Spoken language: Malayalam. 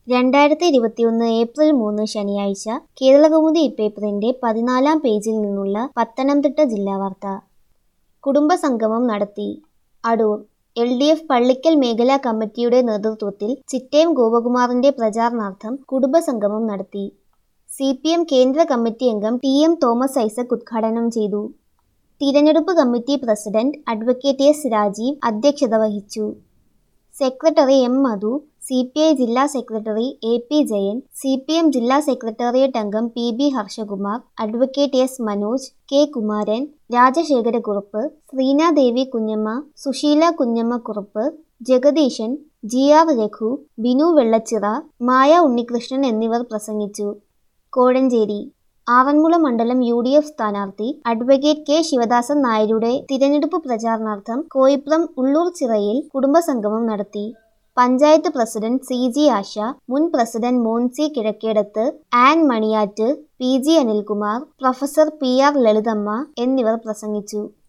രണ്ടായിരത്തി ഇരുപത്തിയൊന്ന് ഏപ്രിൽ മൂന്ന് ശനിയാഴ്ച കേരളകൗമുദി ഇപ്പേപ്പറിന്റെ പതിനാലാം പേജിൽ നിന്നുള്ള പത്തനംതിട്ട ജില്ലാ വാർത്ത കുടുംബസംഗമം നടത്തി Adoor L D F Pallickal മേഖലാ കമ്മിറ്റിയുടെ നേതൃത്വത്തിൽ ചിറ്റയം ഗോപകുമാറിന്റെ പ്രചാരണാർത്ഥം കുടുംബസംഗമം നടത്തി സി പി എം കേന്ദ്ര കമ്മിറ്റി അംഗം ടി എം തോമസ് ഐസക് ഉദ്ഘാടനം ചെയ്തു തിരഞ്ഞെടുപ്പ് committee president advocate S Rajeev അധ്യക്ഷത വഹിച്ചു secretary M Madhu C P I ജില്ലാ secretary A P Jayan C P M ജില്ലാ സെക്രട്ടേറിയറ്റ് അംഗം P B Harshakumar advocate S Manoj K Kumaran Rajasekharakurup Sreenadevi Kunjamma Susheela Kunjamma Kurup Jagadeesan G R Raghu Binu Vellachira Maya Unnikrishnan എന്നിവർ പ്രസംഗിച്ചു കോഴഞ്ചേരി ആറന്മുള മണ്ഡലം യു ഡി എഫ് സ്ഥാനാർത്ഥി അഡ്വക്കേറ്റ് കെ ശിവദാസൻ നായരുടെ തിരഞ്ഞെടുപ്പ് പ്രചാരണാർത്ഥം കോയിപ്രം ഉള്ളൂർ ചിറയിൽ കുടുംബസംഗമം നടത്തി panchayat president C G Asha മുൻ president Monsy Kizhakkedathu Ann Maniyattu P G Anilkumar professor P R Lalithamma എന്നിവർ പ്രസംഗിച്ചു